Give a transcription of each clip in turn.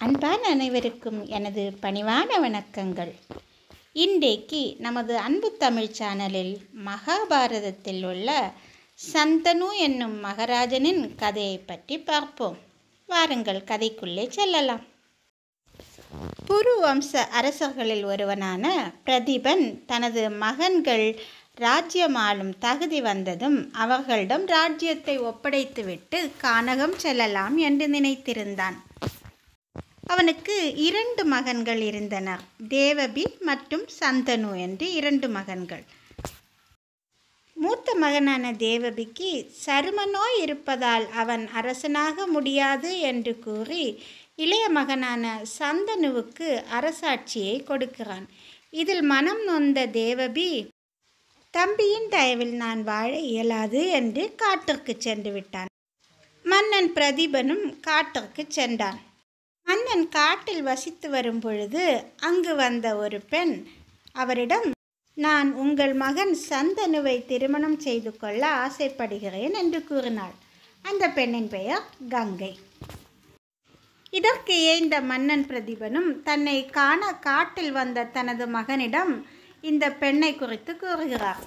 அன்பான அனைவருக்கும் எனது பணிவான வணக்கங்கள் இன்றைக்கு நமது அன்பு தமிழ் சேனலில் மகாபாரதத்தில் உள்ள சந்தனு என்னும் மகாராஜனின் கதையை பற்றி பார்ப்போம் வாருங்கள் கதைக்குள்ளே செல்லலாம் புரு வம்ச அரசர்களில் ஒருவனான பிரதிபன் தனது மகன்கள் ராஜ்யமாளும் தகுதி வந்ததும் அவர்களிடம் ராஜ்யத்தை ஒப்படைத்துவிட்டு கானகம் செல்லலாம் என்று நினைத்திருந்தான் அவனுக்கு இரண்டு மகன்கள் இருந்தனர் தேவபி மற்றும் சந்தனு என்று இரண்டு மகன்கள் மூத்த மகனான தேவபிக்கு சரும நோய் இருப்பதால் அவன் அரசனாக முடியாது என்று கூறி இளைய மகனான சந்தனுவுக்கு அரசாட்சியை கொடுக்கிறான் இதில் மனம் நொந்த தேவபி தம்பியின் தயவில் நான் வாழ இயலாது என்று காட்டிற்கு சென்று விட்டான் மன்னன் பிரதிபனும் காட்டிற்கு சென்றான் மன்னன் காட்டில் வசித்து வரும் பொழுது அங்கு வந்த ஒரு பெண் அவரிடம் நான் உங்கள் மகன் சந்தனுவை திருமணம் செய்து கொள்ள ஆசைப்படுகிறேன் என்று கூறினாள் அந்த பெண்ணின் பெயர் கங்கை இதற்கு ஏய்ந்த மன்னன் பிரதிபனும் தன்னை காண காட்டில் வந்த தனது மகனிடம் இந்த பெண்ணை குறித்து கூறுகிறார்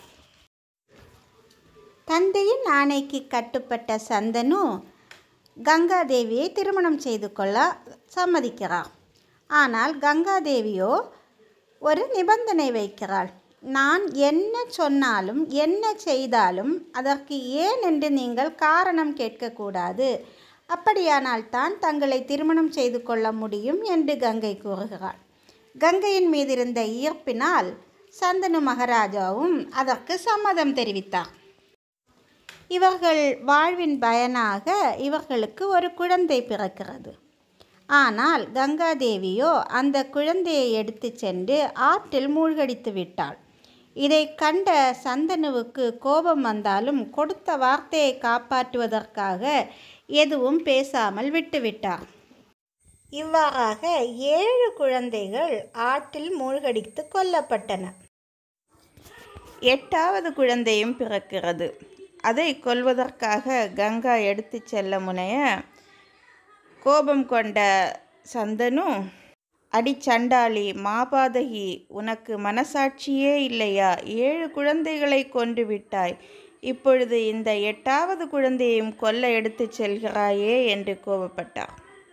தந்தையின் ஆணைக்கு கட்டுப்பட்ட சந்தனு கங்காதேவியை திருமணம் செய்து கொள்ள சம்மதிக்கிறார் ஆனால் கங்காதேவியோ ஒரு நிபந்தனை வைக்கிறாள் நான் என்ன சொன்னாலும் என்ன செய்தாலும் அதற்கு ஏன் என்று நீங்கள் காரணம் கேட்கக்கூடாது அப்படியானால் தான் தங்களை திருமணம் செய்து கொள்ள முடியும் என்று கங்கை கூறுகிறாள் கங்கையின் மீது இருந்த ஈர்ப்பினால் சந்தனு மகாராஜாவும் அதற்கு சம்மதம் தெரிவித்தார் இவர்கள் வாழ்வின் பயனாக இவர்களுக்கு ஒரு குழந்தை பிறக்கிறது ஆனால் கங்காதேவியோ அந்த குழந்தையை எடுத்து சென்று ஆற்றில் மூழ்கடித்து விட்டாள் இதை கண்ட சந்தனுவுக்கு கோபம் வந்தாலும் கொடுத்த வார்த்தையை காப்பாற்றுவதற்காக எதுவும் பேசாமல் விட்டுவிட்டார் இவ்வாறாக ஏழு குழந்தைகள் ஆற்றில் மூழ்கடித்து கொல்லப்பட்டன எட்டாவது குழந்தையும் பிறக்கிறது அதை கொல்வதற்காக கங்கா எடுத்து செல்ல முனைய கோபம் கொண்ட சந்தனு அடிச்சண்டாளி மாபாதகி உனக்கு மனசாட்சியே இல்லையா ஏழு குழந்தைகளை கொன்று விட்டாய் இப்பொழுது இந்த எட்டாவது குழந்தையையும் கொல்ல எடுத்துச் செல்கிறாயே என்று கோபப்பட்டார்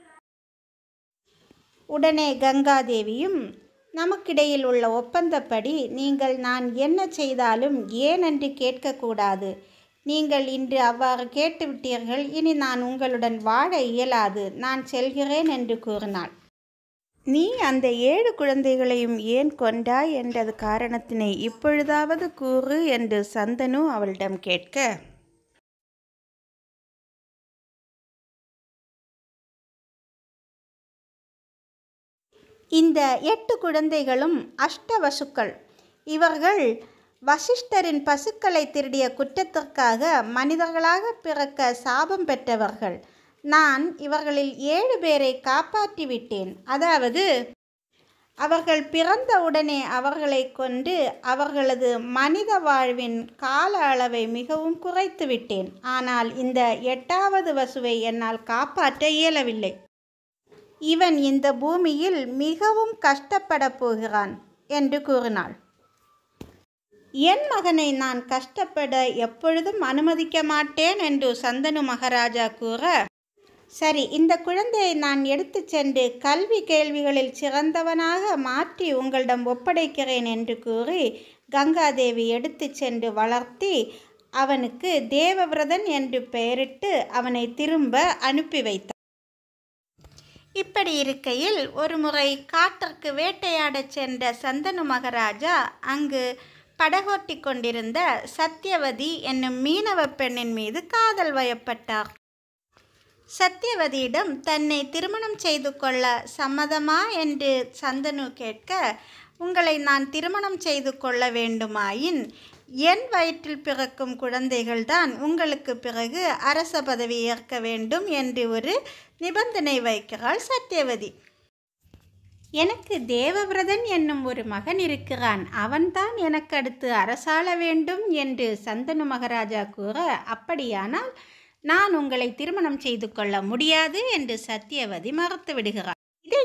உடனே கங்காதேவியும் நமக்கிடையில் உள்ள ஒப்பந்தப்படி நீங்கள் நான் என்ன செய்தாலும் ஏன் என்று கேட்கக்கூடாது நீங்கள் இன்று அவ்வாறு கேட்டுவிட்டீர்கள் இனி நான் உங்களுடன் வாழ இயலாது நான் செல்கிறேன் என்று கூறினாள் நீ அந்த ஏழு குழந்தைகளையும் ஏன் கொண்டாய் என்றது காரணத்தினை இப்பொழுதாவது கூறு என்று சந்தனு அவளிடம் கேட்க இந்த எட்டு குழந்தைகளும் அஷ்டவசுக்கள் இவர்கள் வசிஷ்டரின் பசுக்களை திருடிய குற்றத்திற்காக மனிதர்களாக பிறக்க சாபம் பெற்றவர்கள் நான் இவர்களில் ஏழு பேரை காப்பாற்றி விட்டேன் அதாவது அவர்கள் பிறந்தவுடனே அவர்களை கொண்டு அவர்களது மனித வாழ்வின் கால அளவை மிகவும் குறைத்து விட்டேன் ஆனால் இந்த எட்டாவது வசுவை என்னால் காப்பாற்ற இயலவில்லை இவன் இந்த பூமியில் மிகவும் கஷ்டப்பட போகிறான் என்று கூறினாள் என் மகனை நான் கஷ்டப்பட எப்பொழுதும் அனுமதிக்க மாட்டேன் என்று சந்தனு மகாராஜா கூற சரி இந்த குழந்தையை நான் எடுத்து சென்று கல்வி கேள்விகளில் சிறந்தவனாக மாற்றி உங்களிடம் ஒப்படைக்கிறேன் என்று கூறி கங்காதேவி எடுத்து சென்று வளர்த்தி அவனுக்கு தேவவிரதன் என்று பெயரிட்டு அவனை திரும்ப அனுப்பி வைத்தார் இப்படி இருக்கையில் ஒரு முறை காட்டிற்கு வேட்டையாடச் சென்ற சந்தனு மகாராஜா அங்கு படகோட்டி கொண்டிருந்த சத்தியவதி என்னும் மீனவ பெண்ணின் மீது காதல் வயப்பட்டார் சத்தியவதியிடம் தன்னை திருமணம் செய்து கொள்ள சம்மதமா என்று சந்தனு கேட்க உங்களை நான் திருமணம் செய்து கொள்ள வேண்டுமாயின் என் வயிற்றில் பிறக்கும் குழந்தைகள்தான் உங்களுக்கு பிறகு அரச பதவி ஏற்க வேண்டும் என்று ஒரு நிபந்தனை வைக்கிறாள் சத்தியவதி எனக்கு தேவவிரதன் என்னும் ஒரு மகன் இருக்கிறான் அவன்தான் எனக்கு அடுத்து அரசாள வேண்டும் என்று சந்தனு மகாராஜா கூற அப்படியானால் நான் உங்களை திருமணம் செய்து கொள்ள முடியாது என்று சத்தியவதி மறுத்து விடுகிறார் இதை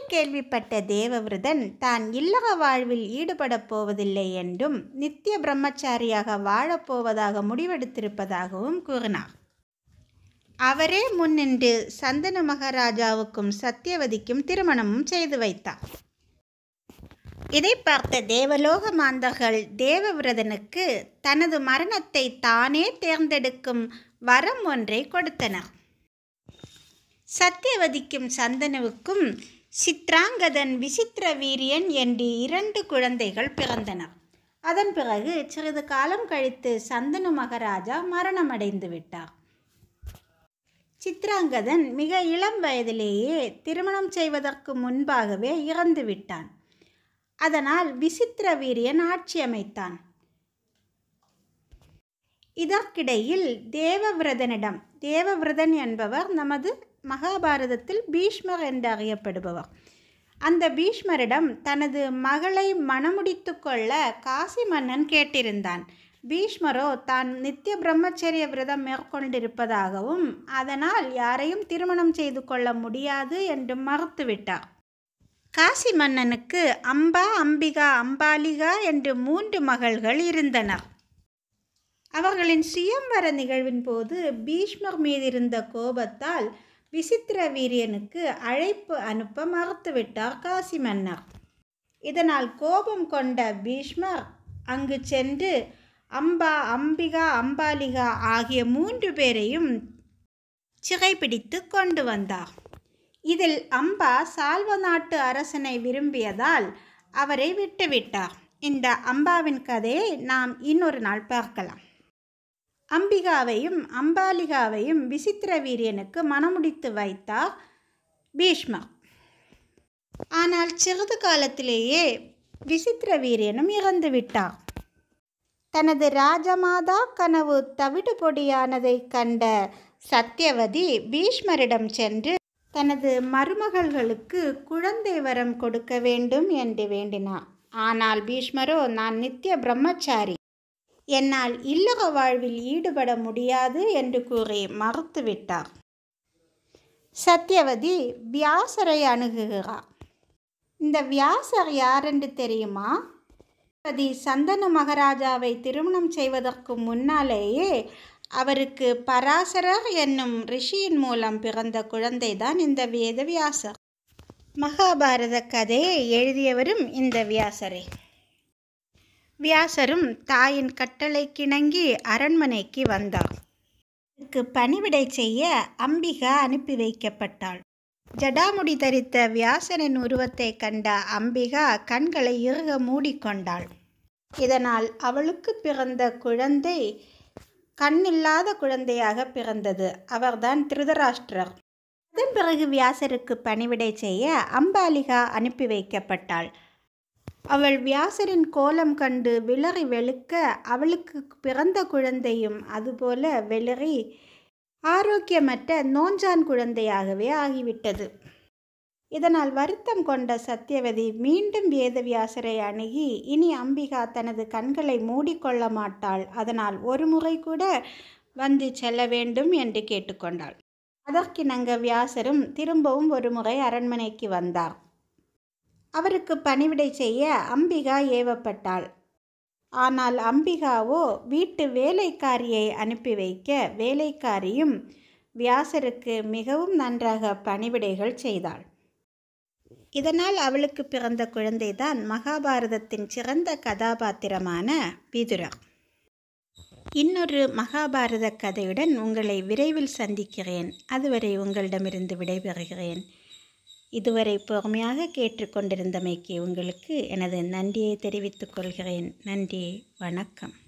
கேள்விப்பட்ட தேவவிரதன் தான் இல்லற வாழ்வில் ஈடுபடப் போவதில்லை என்றும் நித்திய பிரம்மச்சாரியாக வாழப்போவதாக முடிவெடுத்திருப்பதாகவும் கூறினார் அவரே முன்னின்று சந்தனு மகாராஜாவுக்கும் சத்தியவதிக்கும் திருமணமும் செய்து வைத்தார் இதை பார்த்த தேவலோக மாந்தர்கள் தேவவிரதனுக்கு தனது மரணத்தை தானே தேர்ந்தெடுக்கும் வரம் ஒன்றை கொடுத்தனர் சத்தியவதிக்கும் சந்தனுவுக்கும் சித்ராங்கதன் விசித்திர வீரியன் என்று இரண்டு குழந்தைகள் பிறந்தனர் அதன் பிறகு சிறிது காலம் கழித்து சந்தனு மகாராஜா மரணமடைந்து விட்டார் சித்ராங்கதன் மிக இளம் வயதிலேயே திருமணம் செய்வதற்கு முன்பாகவே இறந்து விட்டான் அதனால் விசித்திர வீரியன் ஆட்சி அமைத்தான் இதற்கிடையில் தேவவிரதனிடம் தேவவிரதன் என்பவர் நமது மகாபாரதத்தில் பீஷ்மர் என்று அறியப்படுபவர் அந்த பீஷ்மரிடம் தனது மகளை மணமுடித்து கொள்ள காசி மன்னன் கேட்டிருந்தான் பீஷ்மரோ தான் நித்திய பிரம்மச்சரிய விரதம் மேற்கொண்டிருப்பதாகவும் அதனால் யாரையும் திருமணம் செய்து கொள்ள முடியாது என்று மறுத்துவிட்டார் காசி மன்னனுக்கு அம்பா அம்பிகா அம்பாலிகா என்று மூன்று மகள்கள் இருந்தனர் அவர்களின் சுயம்வர நிகழ்வின் போது பீஷ்மர் மீதிருந்த கோபத்தால் விசித்திர வீரியனுக்கு அழைப்பு அனுப்ப மறுத்துவிட்டார் காசி மன்னர் இதனால் கோபம் கொண்ட பீஷ்மர் அங்கு சென்று அம்பா அம்பிகா அம்பாலிகா ஆகிய மூன்று பேரையும் சிறைப்பிடித்து கொண்டு வந்தார் இதில் அம்பா சால்வ நாட்டு அரசனை விரும்பியதால் அவரை விட்டுவிட்டார் இந்த அம்பாவின் கதையை நாம் இன்னொரு நாள் பார்க்கலாம் அம்பிகாவையும் அம்பாலிகாவையும் விசித்திர வீரியனுக்கு மணமுடித்து வைத்தார் பீஷ்மர் ஆனால் சிறிது காலத்திலேயே விசித்திர வீரியனும் இறந்து விட்டார் தனது ராஜமாதா கனவு தவிடு பொடியானதை கண்ட சத்தியவதி பீஷ்மரிடம் சென்று தனது மருமகள்களுக்கு குழந்தை வரம் கொடுக்க வேண்டும் என்று வேண்டினார் ஆனால் பீஷ்மரோ நான் நித்திய பிரம்மச்சாரி என்னால் இல்லற வாழ்வில் ஈடுபட முடியாது என்று கூறி மறுத்துவிட்டார் சத்தியவதி வியாசரை அணுகுகிறார் இந்த வியாசர் யாரென்று தெரியுமா சத்தியவதி சந்தனு மகாராஜாவை திருமணம் செய்வதற்கு முன்னாலேயே அவருக்கு பராசரர் என்னும் ரிஷியின் மூலம் பிறந்த குழந்தைதான் இந்த வேதவியாசர் மகாபாரத கதையை எழுதியவரும் இந்த வியாசரே வியாசரும் தாயின் கட்டளைக்கிணங்கி அரண்மனைக்கு வந்தார் இதற்கு பணிவிடை செய்ய அம்பிகா அனுப்பி வைக்கப்பட்டாள் ஜடாமுடி தரித்த வியாசரின் உருவத்தை கண்ட அம்பிகா கண்களை இறுக மூடிக்கொண்டாள் இதனால் அவளுக்கு பிறந்த குழந்தை கண்ணில்லாத குழந்தையாக பிறந்தது அவர்தான் திருதராஷ்டிரர் அதன் பிறகு வியாசருக்கு பணிவிடை செய்ய அம்பாலிகா அனுப்பி வைக்கப்பட்டாள் அவள் வியாசரின் கோலம் கண்டு விளறி வெளுக்க அவளுக்கு பிறந்த குழந்தையும் அதுபோல வெளிறி ஆரோக்கியமற்ற நோஞ்சான் குழந்தையாகவே ஆகிவிட்டது இதனால் வருத்தம் கொண்ட சத்தியவதி மீண்டும் வேதவியாசரை அணுகி இனி அம்பிகா தனது கண்களை மூடிக்கொள்ள மாட்டாள் அதனால் ஒரு முறை கூட வந்து செல்ல வேண்டும் என்று கேட்டுக்கொண்டாள் அதற்கிணங்க வியாசரும் திரும்பவும் ஒரு முறை அரண்மனைக்கு வந்தார் அவருக்கு பணிவிடை செய்ய அம்பிகா ஏவப்பட்டாள் ஆனால் அம்பிகாவோ வீட்டு வேலைக்காரியை அனுப்பி வைக்க வேலைக்காரியும் வியாசருக்கு மிகவும் நன்றாக பணிவிடைகள் செய்தாள் இதனால் அவளுக்கு பிறந்த குழந்தைதான் மகாபாரதத்தின் சிறந்த கதாபாத்திரமான விதுரர் இன்னொரு மகாபாரத கதையுடன் உங்களை விரைவில் சந்திக்கிறேன் அதுவரை உங்களிடமிருந்து விடைபெறுகிறேன் இதுவரை பொறுமையாக கேட்டுக்கொண்டிருந்தமைக்கு உங்களுக்கு எனது நன்றியை தெரிவித்துக் கொள்கிறேன் நன்றி வணக்கம்